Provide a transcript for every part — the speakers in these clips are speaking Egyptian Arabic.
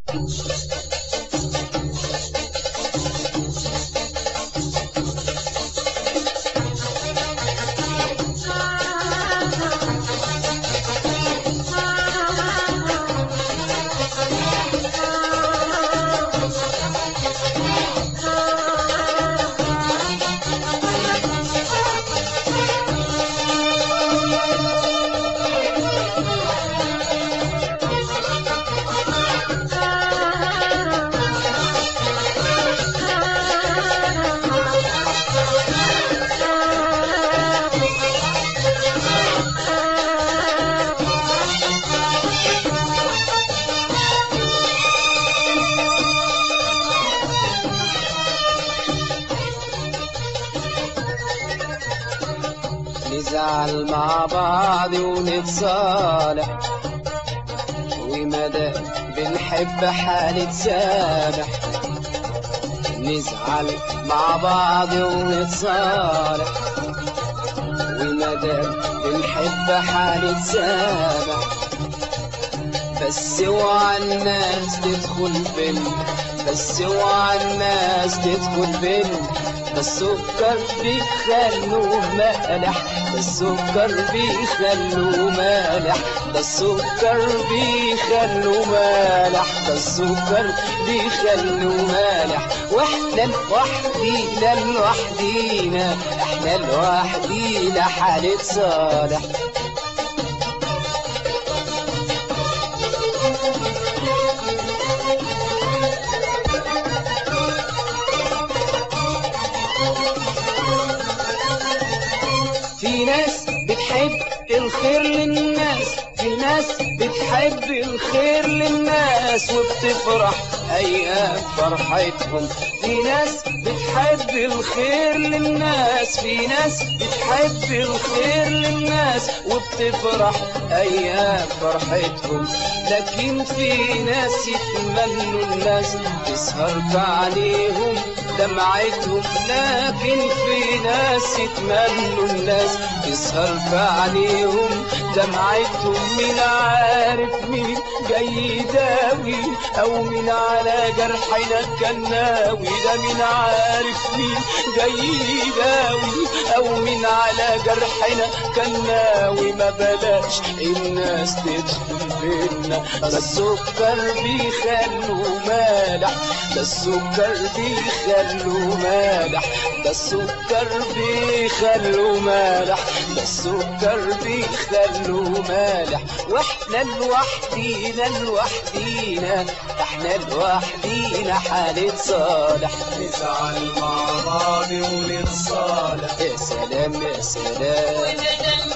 نزعل مع بعض ونتصالح ومدى بنحب حنتسامح نزعل مع بعض ونتصالح ومدى بنحب حنتسامح بس اوعى الناس تدخل بينا بس اوعى الناس تدخل بينا ده السكر بيخلوه مالح ده السكر بيخلوه مالح ده السكر بيخلوه مالح ده السكر بيخلوه مالح واحنا لوحدينا لوحدينا احنا لوحدينا حالة صالح في ناس بتحب الخير للناس في ناس بتحب الخير للناس وبتفرح ايام فرحتهم في ناس بتحب الخير للناس في ناس بتحب الخير للناس وبتفرح ايام فرحتهم لكن في ناس يتمنوا الناس تسهر عليهم دمعتهم لكن في ناس يتمنوا الناس تسهر عليهم دمعتهم مين عارف مين جاي يداوي او مين على جرحنا كان ناوي ده مين عارف مين جاي يداوي او مين على جرحنا كان ناوي ما بلاش الناس تدخل بينا ده السكر بيخلوه مالح ده السكر بيخلوه مالح ده السكر بيخلوه مالح ده السكر بيخلوه مالح واحنا لوحدينا لوحدينا احنا لوحدينا حالة صالح نزعل مع بعض ونتصالح يا سلام يا سلام ومدام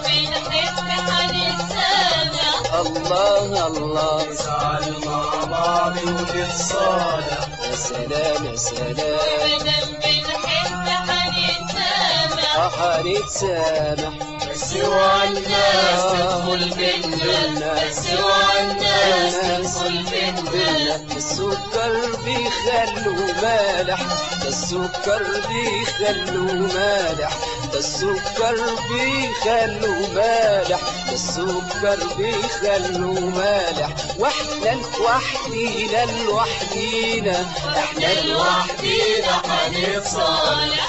بنحب حنتسامح الله الله نزعل مع بعض ونتصالح يا سلام يا سلام ومدام بنحب حنتسامح اه هنتسامح بس اوعى الناس تدخل بينا بس اوعى الناس تدخل بينا السكر بيخلوه مالح ده السكر بيخلوه مالح ده السكر بيخلوه مالح ده السكر بيخلوه مالح واحنا لوحدينا لوحدينا احنا لوحدينا حنتصالح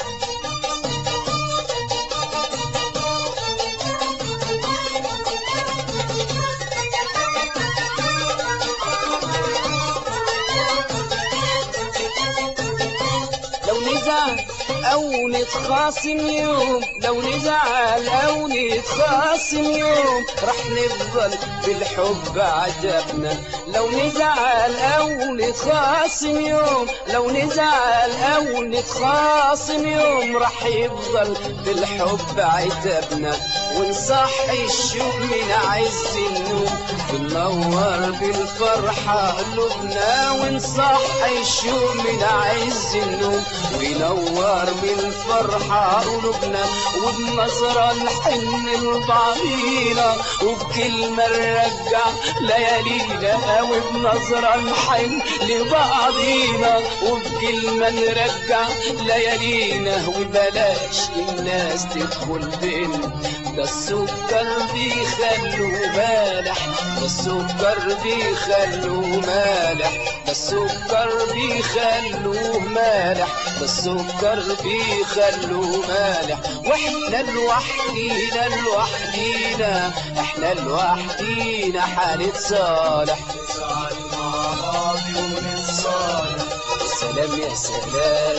لو نزعل او نتخاصم يوم لو نزعل او نتخاصم يوم رح نفضل بالحب عجبنا لو نزعل او نتخاصم يوم لو نزعل او نتخاصم يوم رح يفضل بالحب عتبنا ونصحي الشوق من عز النوم بننور بالفرحة قلوبنا ونصحي الشوق من عز النوم وينور بالفرحة قلوبنا وبنظرة نحن لبعضينا وبكلمة نرجع ليالينا وبنظرة نحن لبعضينا وبكلمة نرجع ليالينا وبلاش الناس تدخل بينا ده السكر بيخلوه مالح ده السكر بيخلوه مالح ده السكر بيخلوه مالح ده السكر بيخلوه مالح واحنا لوحدينا لوحدينا احنا لوحدينا حنتصالح نزعل مع بعض ونتصالح سلام يا سلام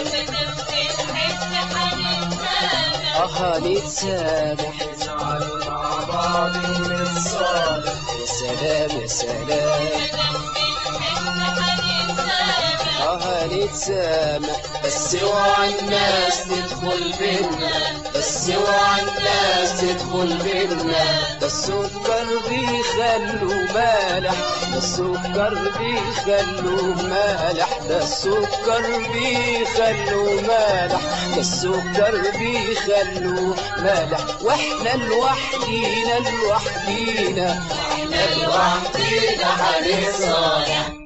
اه نتسامح نزعل مع بعض ونتصالح يا سلام يا سلام اه نتسامح بس اوعى الناس تدخل بينا بس اوعى الناس تدخل بينا ده السكر بيخلوه مالح ده السكر بيخلوه مالح ده السكر بيخلوه مالح ده السكر بيخلوه مالح واحنا لوحدينا لوحدينا احنا لوحدينا هنتصالح